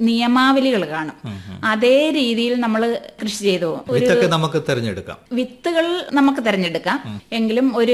നിയമാവലികൾ കാണും അതേ രീതിയിൽ നമ്മൾ കൃഷി ചെയ്തു പോകും. ഒരു വിത്തൊക്കെ നമുക്ക് തിരഞ്ഞെടുക്കാം വിത്തുകൾ നമുക്ക് തിരഞ്ഞെടുക്കാം എങ്കിലും ഒരു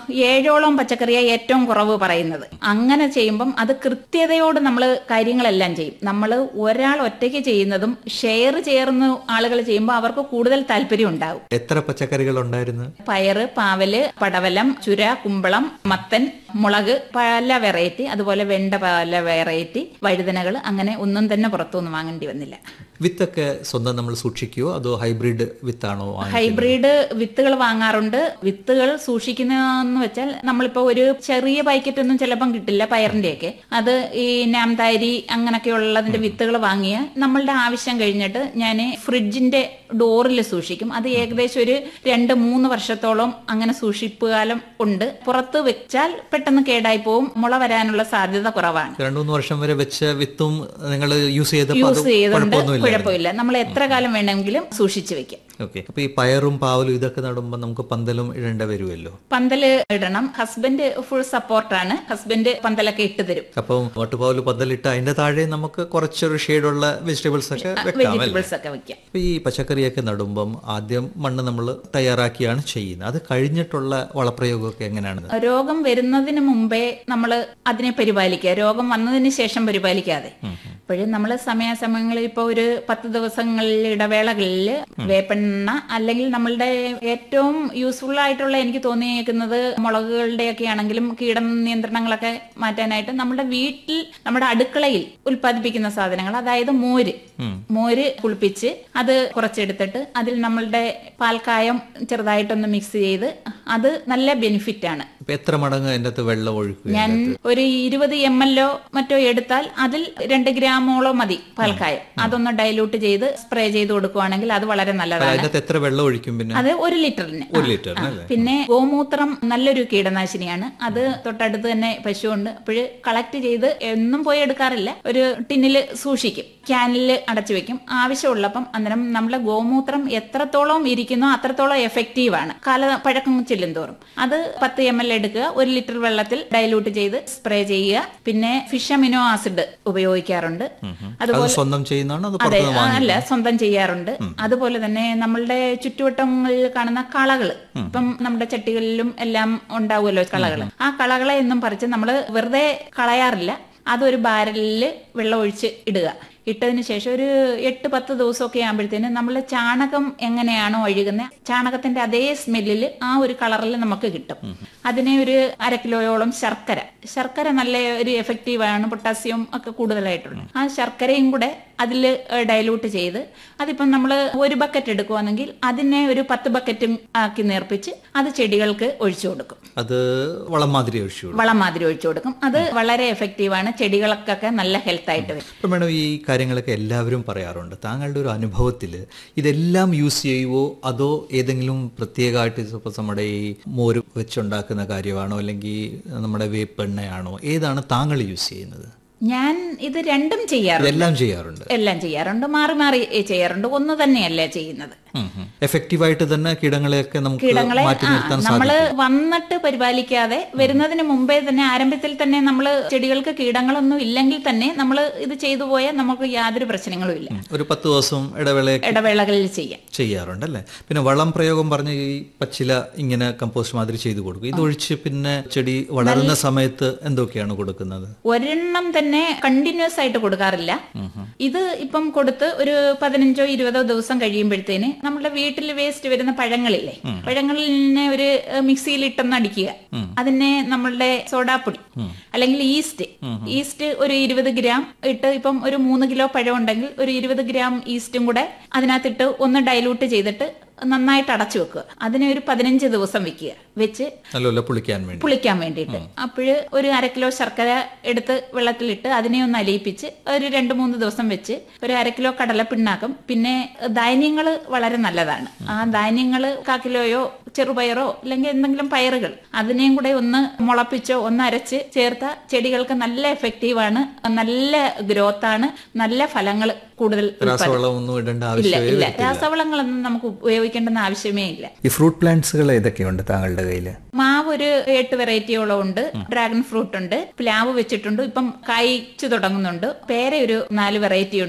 ഏഴോളം പച്ചക്കറിയായി ഏറ്റവും കുറവ് പറയുന്നത് അങ്ങനെ ചെയ്യുമ്പം അത് കൃത്യതയോട് നമ്മൾ കാര്യങ്ങളെല്ലാം ചെയ്യും നമ്മൾ ഒരാൾ ഒറ്റയ്ക്ക് ചെയ്യുന്നതും ഷെയർ ചേർന്ന് ആളുകൾ ചെയ്യുമ്പോൾ അവർക്ക് കൂടുതൽ താല്പര്യം ഉണ്ടാവും എത്ര പച്ചക്കറികൾ ഉണ്ടായിരുന്നു പയറ് പാവല് പടവലം ചുര കുമ്പളം മത്തൻ മുളക് പല വെറൈറ്റി അതുപോലെ വെണ്ട പല വെറൈറ്റി വഴുതനകൾ അങ്ങനെ ഒന്നും തന്നെ പുറത്തുനിന്ന് വാങ്ങേണ്ടി വന്നില്ല വിത്തൊക്കെ സ്വന്തം നമ്മൾ സൂക്ഷിക്കുവോ അതോ ഹൈബ്രിഡ് വിത്താണോ വാങ്ങിക്കുന്നത്? ഹൈബ്രിഡ് വിത്തുകൾ വാങ്ങാറുണ്ട് വിത്തുകൾ സൂക്ഷിക്കുന്നതെന്ന് വെച്ചാൽ നമ്മളിപ്പോ ഒരു ചെറിയ പാക്കറ്റ് ഒന്നും ചിലപ്പം കിട്ടില്ല പയറിന്റെയൊക്കെ അത് ഈ നാംതാരി അങ്ങനൊക്കെ ഉള്ളതിന്റെ വിത്തുകൾ വാങ്ങിയ നമ്മളുടെ ആവശ്യം കഴിഞ്ഞിട്ട് ഞാൻ ഫ്രിഡ്ജിന്റെ ഡോറിൽ സൂക്ഷിക്കും അത് ഏകദേശം ഒരു രണ്ട് മൂന്ന് വർഷത്തോളം അങ്ങനെ സൂക്ഷിപ്പ് കാലം ഉണ്ട് പുറത്ത് വെച്ചാൽ പെട്ടെന്ന് കേടായി പോവും മുള വരാനുള്ള സാധ്യത കുറവാണ് രണ്ടു മൂന്ന് വർഷം വരെ വെച്ച വിത്തും നിങ്ങൾ യൂസ് ചെയ്തപ്പോൾ അത് യൂസ് ചെയ്തുകൊണ്ട് കുഴപ്പമൊന്നുമില്ല കുഴപ്പമില്ല നമ്മൾ എത്ര കാലം വേണമെങ്കിലും സൂക്ഷിച്ചു വെക്കാം ഓക്കെ അപ്പൊ ഈ പയറും പാവലും ഇതൊക്കെ നടുമ്പോൾ നമുക്ക് പന്തലും ഇടേണ്ട വരുമല്ലോ പന്തല് ഇടണം ഹസ്ബൻഡ് ഫുൾ സപ്പോർട്ടാണ് ഹസ്ബൻഡ് പന്തലൊക്കെ ഇട്ട് തരും അപ്പം വട്ടുപാവല് പന്തലിട്ട് അതിന്റെ താഴെ നമുക്ക് കുറച്ചൊരു ഷെയ്ഡുള്ള വെജിറ്റബിൾസ് ഒക്കെ വെക്കാം അല്ലേ വെജിറ്റബിൾസ് ഒക്കെ വെക്കാം അപ്പൊ ഈ പച്ചക്കറിയൊക്കെ നടുമ്പം ആദ്യം മണ്ണ് നമ്മൾ തയ്യാറാക്കിയാണ് ചെയ്യുന്നത് അത് കഴിഞ്ഞിട്ടുള്ള വളപ്രയോഗമൊക്കെ എങ്ങനെയാണ് രോഗം വരുന്നതിന് മുമ്പേ നമ്മൾ അതിനെ പരിപാലിക്കുക രോഗം വന്നതിന് ശേഷം പരിപാലിക്കാതെ അപ്പോഴും നമ്മൾ സമയാസമയങ്ങളിൽ ഇപ്പോൾ ഒരു പത്ത് ദിവസങ്ങളിൽ ഇടവേളകളിൽ വേപ്പെണ്ണ അല്ലെങ്കിൽ നമ്മളുടെ ഏറ്റവും യൂസ്ഫുൾ ആയിട്ടുള്ള എനിക്ക് തോന്നിയേക്കുന്നത് മുളകുകളുടെയൊക്കെ ആണെങ്കിലും കീട നിയന്ത്രണങ്ങളൊക്കെ മാറ്റാനായിട്ട് നമ്മുടെ വീട്ടിൽ നമ്മുടെ അടുക്കളയിൽ ഉൽപ്പാദിപ്പിക്കുന്ന സാധനങ്ങൾ അതായത് മോര് മോര് കുളിപ്പിച്ച് അത് കുറച്ചെടുത്തിട്ട് അതിൽ നമ്മളുടെ പാൽക്കായം ചെറുതായിട്ടൊന്ന് മിക്സ് ചെയ്ത് അത് നല്ല ബെനിഫിറ്റ് ആണ് ഇപ്പൊ എത്ര മടങ്ങ് അതിന്റെ അകത്ത് വെള്ളം ഒഴുക്കുക ഞാൻ ഒരു ഇരുപത് എം എൽ ഒ മറ്റോ എടുത്താൽ അതിൽ രണ്ട് ഗ്രാമോളോ മതി പാൽക്കായം അതൊന്ന് ഡൈലൂട്ട് ചെയ്ത് സ്പ്രേ ചെയ്ത് കൊടുക്കുവാണെങ്കിൽ അത് വളരെ നല്ലതാണ് അതിന്റെ അകത്ത് എത്ര വെള്ളം ഒഴിക്കും പിന്നെ അത് ഒരു ലിറ്ററിന് ഒരു ലിറ്ററിന് അല്ലേ പിന്നെ ഗോമൂത്രം നല്ലൊരു കീടനാശിനിയാണ് അത് തൊട്ടടുത്ത് തന്നെ പശുവുണ്ട് അപ്പോഴ് കളക്ട് ചെയ്ത് എന്നും പോയി എടുക്കാറില്ല ഒരു ടിന്നിൽ സൂക്ഷിക്കും ക്യാനിൽ അടച്ചു വെക്കും ആവശ്യമുള്ളപ്പം അന്നേരം നമ്മളെ ഗോമൂത്രം എത്രത്തോളം ഇരിക്കുന്നോ അത്രത്തോളം എഫക്റ്റീവ് ആണ് കാല പഴക്കം ചെല്ലും തോറും അത് പത്ത് എം എൽ എടുക്കുക ഒരു ലിറ്റർ വെള്ളത്തിൽ ഡൈലൂട്ട് ചെയ്ത് സ്പ്രേ ചെയ്യുക പിന്നെ ഫിഷ് അമിനോ ആസിഡ് ഉപയോഗിക്കാറുണ്ട് അത് അതുപോലെ സ്വന്തം ചെയ്യുന്നതാണോ അത് അതെ പുറത്തുനിന്ന് ആ, വാങ്ങി അല്ല സ്വന്തം ചെയ്യാറുണ്ട് അതുപോലെ തന്നെ നമ്മളുടെ ചുറ്റുവട്ടങ്ങളിൽ കാണുന്ന കളകള് ഇപ്പം നമ്മുടെ ചട്ടികളിലും എല്ലാം ഉണ്ടാവുമല്ലോ കളകള് ആ കളകളെ എന്നും പറിച്ച് നമ്മൾ വെറുതെ കളയാറില്ല അതൊരു ബാരലിൽ വെള്ളം ഒഴിച്ച് ഇടുക ഇട്ടതിന് ശേഷം ഒരു എട്ട് പത്ത് ദിവസമൊക്കെ ആകുമ്പോഴത്തേന് നമ്മൾ ചാണകം എങ്ങനെയാണോ ഒഴുകുന്നത് ചാണകത്തിന്റെ അതേ സ്മെല്ലിൽ ആ ഒരു കളറിൽ നമുക്ക് കിട്ടും അതിനെ ഒരു അര കിലോയോളം ശർക്കര ശർക്കര നല്ല ഒരു എഫക്റ്റീവ് ആണ് പൊട്ടാസ്യം ഒക്കെ കൂടുതലായിട്ടുണ്ട് ആ ശർക്കരയും കൂടെ അതിൽ ഡൈലൂട്ട് ചെയ്ത് അതിപ്പം നമ്മൾ ഒരു ബക്കറ്റ് എടുക്കുവാണെങ്കിൽ അതിനെ ഒരു പത്ത് ബക്കറ്റും ആക്കി നേർപ്പിച്ച് അത് ചെടികൾക്ക് ഒഴിച്ചു കൊടുക്കും അത് വളം മാതിരി ഒഴിച്ചു കൊടുക്കും. വളം മാതിരി ഒഴിച്ചു കൊടുക്കും അത് വളരെ എഫക്റ്റീവാണ് ചെടികൾക്കൊക്കെ നല്ല ഹെൽത്ത് ആയിട്ട് വരും ഇപ്പം മേഡം ഈ കാര്യങ്ങളൊക്കെ എല്ലാവരും പറയാറുണ്ട് താങ്കളുടെ ഒരു അനുഭവത്തിൽ ഇതെല്ലാം യൂസ് ചെയ്യുവോ അതോ ഏതെങ്കിലും പ്രത്യേകമായിട്ട് ഇപ്പോൾ നമ്മുടെ ഈ മോര് വെച്ചുണ്ടാക്കുന്ന കാര്യമാണോ അല്ലെങ്കിൽ നമ്മുടെ വേപ്പെണ്ണയാണോ ഏതാണ് താങ്കൾ യൂസ് ചെയ്യുന്നത് ഞാൻ ഇത് രണ്ടും ചെയ്യാറുണ്ട് ഇതെല്ലാം ചെയ്യാറുണ്ട് എല്ലാം ചെയ്യാറുണ്ട് മാറി മാറി ചെയ്യാറുണ്ട് ഒന്ന് തന്നെയല്ല ചെയ്യുന്നത് എഫക്റ്റീവായിട്ട് തന്നെ കീടങ്ങളെയൊക്കെ നമുക്ക് കീടങ്ങളെ മാറ്റി ആ, നിർത്താൻ നമ്മള് സാധിക്കും വന്നിട്ട് പരിപാലിക്കാതെ വരുന്നതിന് മുമ്പേ തന്നെ ആരംഭത്തിൽ തന്നെ നമ്മൾ ചെടികൾക്ക് കീടങ്ങളൊന്നും ഇല്ലെങ്കിൽ തന്നെ നമ്മൾ ഇത് ചെയ്തു പോയാൽ നമുക്ക് യാതൊരു പ്രശ്നങ്ങളും ഇല്ല ഒരു പത്ത് ദിവസം ഇടവേളയൊക്കെ ഇടവേളകളിൽ ചെയ്യാം ചെയ്യാറുണ്ട് അല്ലേ പിന്നെ വളം പ്രയോഗം പറഞ്ഞ ഈ പച്ചില ഇങ്ങനെ കമ്പോസ്റ്റ് മാതിരി ചെയ്തു കൊടുക്കും ഇതൊഴിച്ച് പിന്നെ ചെടി വളരുന്ന സമയത്ത് എന്തൊക്കെയാണ് കൊടുക്കുന്നത് ഒരെണ്ണം തന്നെ കണ്ടിന്യൂസ് ആയിട്ട് കൊടുക്കാറില്ല ഇത് ഇപ്പം കൊടുത്ത് ഒരു പതിനഞ്ചോ ഇരുപതോ ദിവസം കഴിയുമ്പോഴത്തേന് നമ്മുടെ വീട്ടിൽ വേസ്റ്റ് വരുന്ന പഴങ്ങളില്ലേ പഴങ്ങളിനെ ഒരു ഏഹ്, മിക്സിയിലിട്ടൊന്ന് അടിക്കുക അതിനെ നമ്മളുടെ സോഡാപ്പൊടി അല്ലെങ്കിൽ ഈസ്റ്റ് ഈസ്റ്റ് ഒരു ഇരുപത് ഗ്രാം ഇട്ട് ഇപ്പം ഒരു മൂന്ന് കിലോ പഴം ഉണ്ടെങ്കിൽ ഒരു ഇരുപത് ഗ്രാം ഈസ്റ്റും കൂടെ അതിനകത്തിട്ട് ഒന്ന് ഡൈലൂട്ട് ചെയ്തിട്ട് നന്നായിട്ട് അടച്ചു വെക്കുക അതിനെ ഒരു പതിനഞ്ച് ദിവസം വെക്കുക വെച്ച് നല്ലപോലെ പുളിക്കാൻ വേണ്ടി പുളിക്കാൻ വേണ്ടിയിട്ട് അപ്പോഴ് ഒരു അര കിലോ ശർക്കര എടുത്ത് വെള്ളത്തിലിട്ട് അതിനെ ഒന്ന് അലിയിപ്പിച്ച് ഒരു രണ്ട് മൂന്ന് ദിവസം വെച്ച് ഒരു അര കിലോ കടലപ്പിണ്ണാക്കും പിന്നെ ധാന്യങ്ങൾ വളരെ നല്ലതാണ് ആ ധാന്യങ്ങൾ കാ കിലോയോ ചെറുപയറോ അല്ലെങ്കിൽ എന്തെങ്കിലും പയറുകൾ അതിനെയും കൂടെ ഒന്ന് മുളപ്പിച്ചോ ഒന്ന് അരച്ച് ചേർത്ത ചെടികൾക്ക് നല്ല എഫക്റ്റീവാണ് നല്ല ഗ്രോത്ത് ആണ് നല്ല ഫലങ്ങൾ കൂടുതൽ രാസവളം ഒന്നും ഇടേണ്ട ഇല്ല ആവശ്യമേ ഇല്ല വരത്തില്ല. രാസവളങ്ങളൊന്നും നമുക്ക് ഉപയോഗിക്കേണ്ടെന്ന ആവശ്യമേ ഇല്ല ഈ ഫ്രൂട്ട് പ്ലാന്റ്സുകൾ ഏതൊക്കെയുണ്ട് താങ്കളുടെ കയ്യിൽ മാവ് ഒരു എട്ട് വെറൈറ്റിയോളം ഉണ്ട് ഡ്രാഗൺ ഫ്രൂട്ട് ഉണ്ട് പ്ലാവ് വെച്ചിട്ടുണ്ട് ഇപ്പം കായ്ച്ചു തുടങ്ങുന്നുണ്ട് പേര ഒരു നാല് വെറൈറ്റി ഉണ്ട്